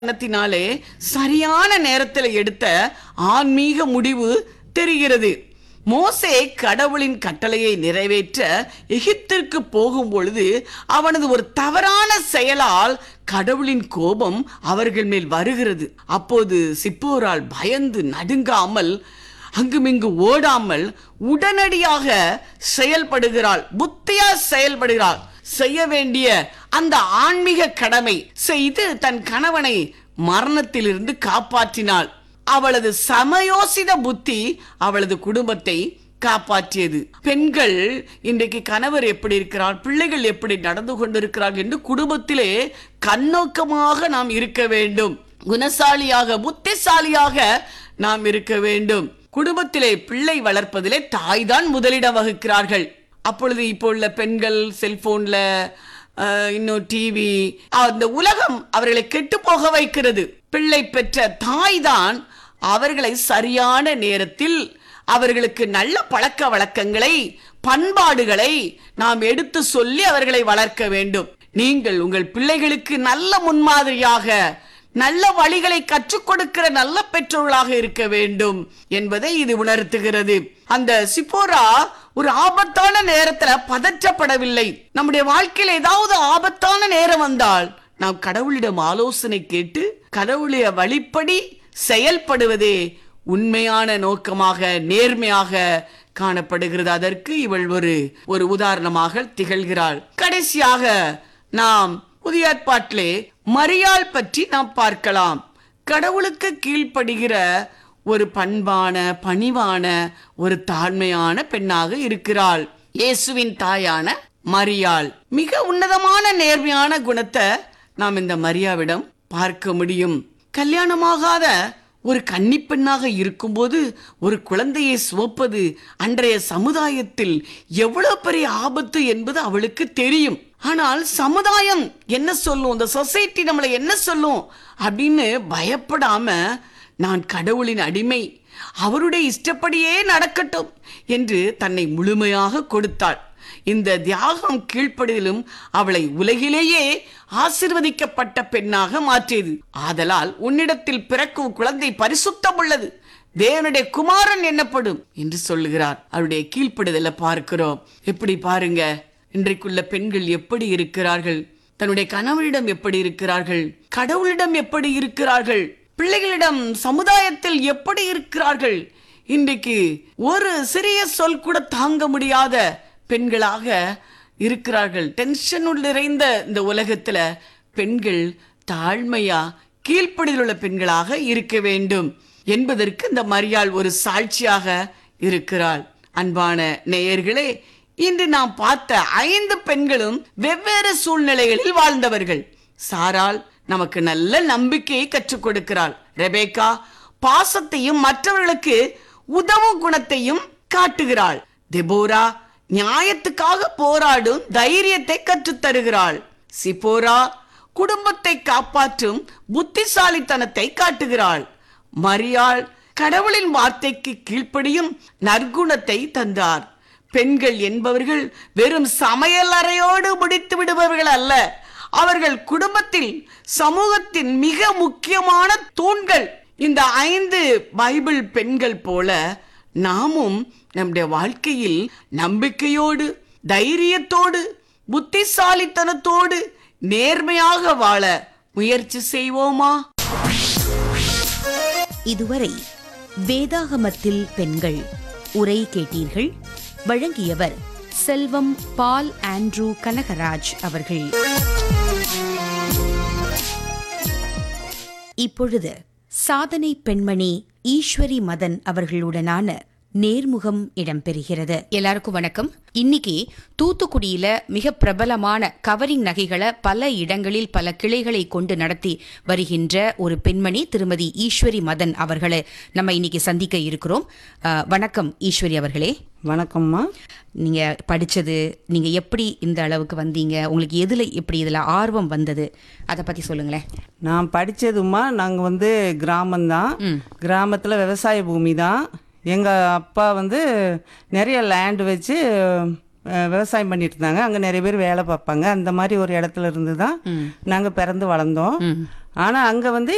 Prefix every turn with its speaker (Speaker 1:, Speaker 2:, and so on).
Speaker 1: காரணத்தினாலே சரியான நேரத்தில் எடுத்த ஆன்மீக முடிவு தெரிகிறது மோசே கடவுளின் கட்டளையை நிறைவேற்ற எகிப்திற்கு போகும் பொழுது அவனது ஒரு தவறான செயலால் கடவுளின் கோபம் அவர்கள் மேல் வருகிறது அப்போது சிப்போரால் பயந்து நடுங்காமல் அங்குமிங்கு ஓடாமல் உடனடியாக செயல்படுகிறாள் புத்தியா செயல்படுகிறாள் செய்ய வேண்டிய அந்த ஆன்மீக கடமை செய்து தன் கணவனை மரணத்திலிருந்து காப்பாற்றினாள் அவளது சமயோசித புத்தி அவளது குடும்பத்தை காப்பாற்றியது பெண்கள் இன்றைக்கு கணவர் எப்படி இருக்கிறார் பிள்ளைகள் எப்படி நடந்து கொண்டிருக்கிறார்கள் என்று குடும்பத்திலே கண்ணோக்கமாக நாம் இருக்க வேண்டும் குணசாலியாக புத்திசாலியாக நாம் இருக்க வேண்டும் குடும்பத்திலே பிள்ளை வளர்ப்பதிலே தாய்தான் முதலிடம் வகிக்கிறார்கள் அப்பொழுது இப்போ உள்ள பெண்கள் செல்போன்ல அஹ், இன்னும் டிவி அந்த உலகம் அவர்களை கெட்டு போக வைக்கிறது பிள்ளை பெற்ற தாய்தான் அவர்களை சரியான நேரத்தில் அவர்களுக்கு நல்ல பழக்க வழக்கங்களை பண்பாடுகளை நாம் எடுத்து சொல்லி அவர்களை வளர்க்க வேண்டும் நீங்கள் உங்கள் பிள்ளைகளுக்கு நல்ல முன்மாதிரியாக நல்ல வழிகளை கற்றுக் கொடுக்கிற நல்ல பெற்றோர்களாக இருக்க வேண்டும் என்பதை இது உணர்த்துகிறது அந்த சிப்போரா ஒரு ஆபத்தான நேரத்துல பதற்றப்படவில்லை நம்முடைய வாழ்க்கையில் ஏதாவது ஆபத்தான நேரம் வந்தால் நாம் கடவுளிடம் ஆலோசனை கேட்டு கடவுளுடைய வழிப்படி செயல்படுவதே உண்மையான நோக்கமாக நேர்மையாக காணப்படுகிறது அதற்கு இவள் ஒரு ஒரு உதாரணமாக திகழ்கிறாள் கடைசியாக நாம் புதிய ஏற்பாட்டிலே மரியாள் பற்றி நாம் பார்க்கலாம் கடவுளுக்கு கீழ்ப்படுகிற ஒரு பண்பான பணிவான ஒரு தாழ்மையான பெண்ணாக இருக்கிறாள் இயேசுவின் தாயான மரியாள் மிக உன்னதமான நேர்மையான குணத்தை நாம் இந்த மரியாவிடம் பார்க்க முடியும் கல்யாணமாகாத ஒரு கன்னிப்பெண்ணாக இருக்கும்போது ஒரு குழந்தையை சுமப்பது அன்றைய சமுதாயத்தில் எவ்வளவு பெரிய ஆபத்து என்பது அவளுக்கு தெரியும் ஆனால் சமுதாயம் என்ன சொல்லும் இந்த சொசைட்டி நம்மளை என்ன சொல்லும் அப்படின்னு பயப்படாம நான் கடவுளின் அடிமை அவருடைய இஷ்டப்படியே நடக்கட்டும் என்று தன்னை முழுமையாக கொடுத்தாள் இந்த தியாகம் கீழ்ப்படிதலும் அவளை உலகிலேயே ஆசிர்வதிக்கப்பட்ட பெண்ணாக மாற்றியது ஆதலால் உன்னிடத்தில் பிறக்கும் குழந்தை பரிசுத்தம் உள்ளது தேவனுடைய குமாரன் என்னப்படும் என்று சொல்லுகிறார் அவருடைய கீழ்ப்படுதலை பார்க்கிறோம் எப்படி பாருங்க இன்றைக்குள்ள பெண்கள் எப்படி இருக்கிறார்கள் தன்னுடைய கணவரிடம் எப்படி இருக்கிறார்கள் கடவுளிடம் எப்படி இருக்கிறார்கள் பிள்ளைகளிடம் சமுதாயத்தில் எப்படி இருக்கிறார்கள் இன்றைக்கு ஒரு சிறிய சொல் கூட தாங்க முடியாத பெண்களாக இருக்கிறார்கள் டென்ஷன் நிறைந்த இந்த உலகத்துல பெண்கள் தாழ்மையா கீழ்ப்படியில் உள்ள பெண்களாக இருக்க வேண்டும் என்பதற்கு இந்த மரியாள் ஒரு சாட்சியாக இருக்கிறாள் அன்பான நேயர்களே இன்று நாம் பார்த்த ஐந்து பெண்களும் வெவ்வேறு சூழ்நிலைகளில் வாழ்ந்தவர்கள் சாராள் நமக்கு நல்ல நம்பிக்கையை கற்றுக் கொடுக்கிறாள் ரெபேக்கா பாசத்தையும் மற்றவர்களுக்கு உதவும் குணத்தையும் காட்டுகிறாள் தெபோரா நியாயத்துக்காக போராடும் தைரியத்தை கற்றுத் தருகிறாள் சிப்போரா குடும்பத்தை காப்பாற்றும் புத்திசாலித்தனத்தை காட்டுகிறாள் மரியாள் கடவுளின் வார்த்தைக்கு கீழ்ப்படியும் நற்குணத்தை தந்தார் பெண்கள் என்பவர்கள் வெறும் சமையல் அறையோடு முடித்து விடுபவர்கள் அல்ல அவர்கள் குடும்பத்தில் சமூகத்தின் மிக முக்கியமான தூண்கள் இந்த ஐந்து பைபிள் பெண்கள் போல நாமும் நம்முடைய வாழ்க்கையில் நம்பிக்கையோடு தைரியத்தோடு புத்திசாலித்தனத்தோடு நேர்மையாக வாழ முயற்சி செய்வோமா
Speaker 2: இதுவரை வேதாகமத்தில் பெண்கள் உரை கேட்டீர்கள் வழங்கியவர் செல்வம் பால் ஆண்ட்ரூ கனகராஜ் அவர்கள் இப்பொழுது சாதனை பெண்மணி ஈஸ்வரி மதன் அவர்களுடனான நேர்முகம் இடம்பெறுகிறது எல்லாருக்கும் வணக்கம் இன்னைக்கு தூத்துக்குடியில மிக பிரபலமான கவரிங் நகைகளை பல இடங்களில் பல கிளைகளை கொண்டு நடத்தி வருகின்ற ஒரு பெண்மணி திருமதி ஈஸ்வரி மதன் அவர்களை நம்ம இன்னைக்கு சந்திக்க இருக்கிறோம் அஹ், வணக்கம் ஈஸ்வரி அவர்களே
Speaker 3: வணக்கம்மா
Speaker 2: நீங்க படிச்சது நீங்க எப்படி இந்த அளவுக்கு வந்தீங்க உங்களுக்கு எதுல எப்படி இதுல ஆர்வம் வந்தது அதை பத்தி சொல்லுங்களேன்
Speaker 3: நான் படித்ததுமா நாங்கள் வந்து கிராமம்தான் கிராமத்தில் விவசாய பூமி தான் எங்கள் அப்பா வந்து நிறைய லேண்ட் வச்சு அஹ், விவசாயம் பண்ணிட்டு இருந்தாங்க அங்கே நிறைய பேர் வேலை பார்ப்பாங்க அந்த மாதிரி ஒரு இடத்துல இருந்து தான் நாங்கள் பிறந்து வளர்ந்தோம் ஆனால் அங்கே வந்து